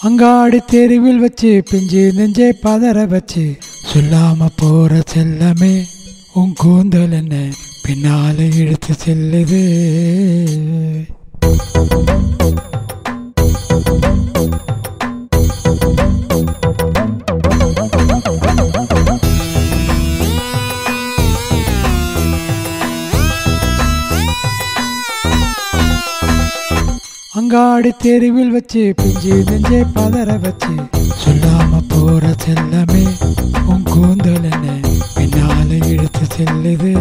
அங்காடி தெருவில் வச்சு பிஞ்சு நெஞ்சே பதற வச்சு சொல்லாம போற செல்லமே உன் கூந்தல் என்ன பின்னால இழுத்து செல்லுது அங்காடி தெருவில் வச்சு பிஞ்சு நெஞ்சே பதற வச்சு சொல்லாம போற செல்லமே உன் கூந்தல் என்ன பின்னால இழுத்து செல்லுது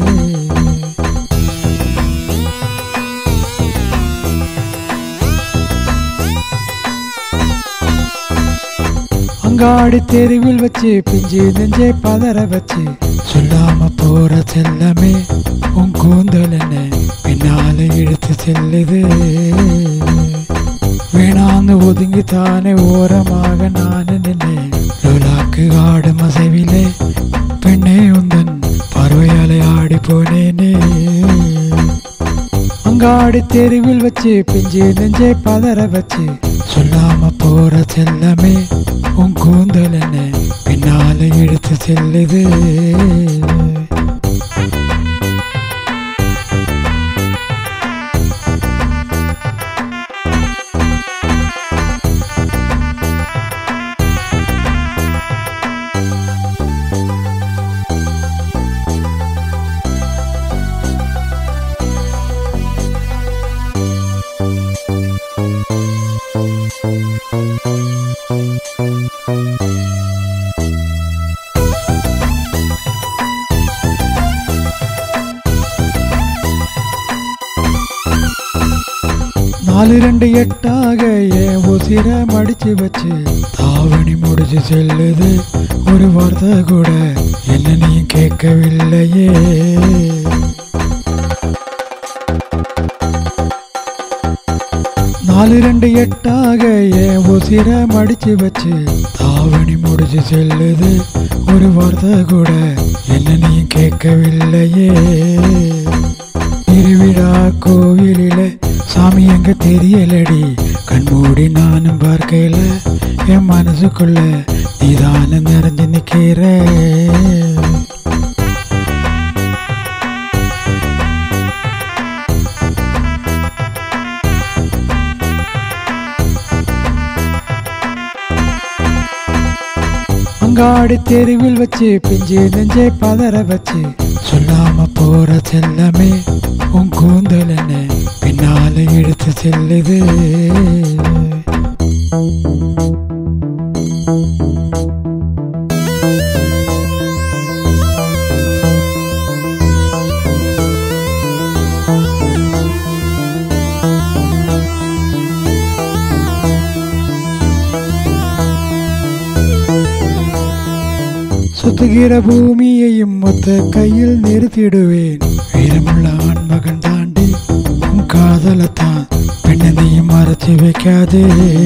அங்காடி தெருவில் வச்சு பிஞ்சு நெஞ்சே பதற வச்சு சொல்லாம போற செல்லமே உன் கூந்தல் என்ன பின்னால இழுத்து செல்லுது வேணாந்து ஒதுங்கி தானே ஓரமாக நான் நின்னேன் லோலாக்கு ஆடும் அசைவிலே பெண்ணே உந்தன் பார்வையாலே ஆடி போனேனே அங்காடி தெருவில் வச்சு பிஞ்சு நெஞ்சே பதற வச்சு சொல்லாம போற செல்லமே உன் கூந்தல் என்ன பின்னால இழுத்து செல்லுது நாலு ரெண்டு எட்டாக என் உசிர மடிச்சு வச்சு தாவணி முடிச்சு செல்லுது ஒரு வார்த்தை கூட என்ன நீ கேட்கவில்லையே நாலு ரெண்டு எட்டாக என் உசிர மடிச்சு வச்சு தாவணி முடிச்சு செல்லுது ஒரு வார்த்தை கூட என்ன நீ கேட்கவில்லையே திருவிழா கோவிலில சாமி எங்க தெரியலடி கண்மூடி நானும் பார்க்கையில என் மனசுக்குள்ள நீதான நிறைஞ்சு நிக்கிற அங்காடி தெருவில் வச்சு பிஞ்சு நெஞ்சே பதற வச்சு சொல்லாம போற செல்லமே உன் கூந்தல் என்ன பின்னால இழுத்து செல்லுது சுத்துகிற பூமியையும் மொத்த கையில் நிறுத்திடுவேன் வீரமுள்ள ஆண்மகன் தாண்டி உன் காதலத்தான் பெண்ணனையும் மறைச்சு வைக்காதே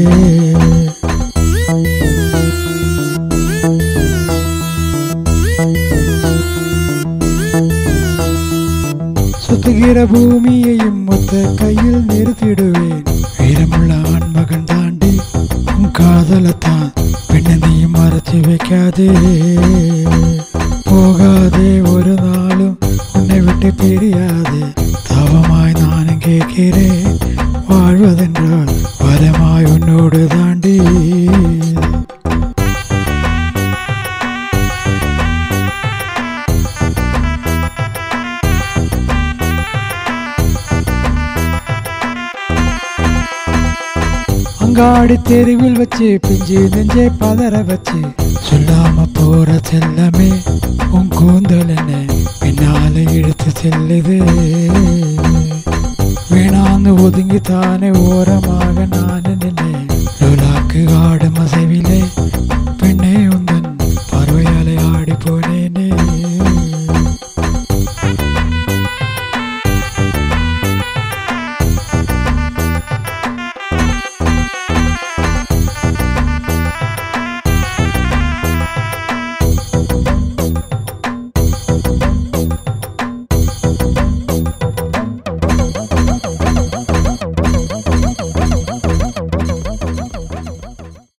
சுத்துகிற பூமியையும் மொத்த கையில் நிறுத்திடுவேன் வீரமுள்ள ஆண்மகன் தாண்டி உன் காதலத்தான் பெண்ணனையும் மறைச்சு வைக்காதே போகாதே ஒரு நாளும் உன்னை விட்டு பிரியாதே தவமாய் நானும் கேட்கிறேன் வாழ்வதென்றால் வரமாய் உன்னோடு தாண்டி அங்காடி தெருவில் வச்சு பிஞ்சு நெஞ்சே பதற வச்சு சொல்லாம போற செல்லமே உன் கூந்தல் என்ன பின்னால இழுத்து செல்லுது வேணாந்து ஒதுங்கி தானே ஓரமாக நான்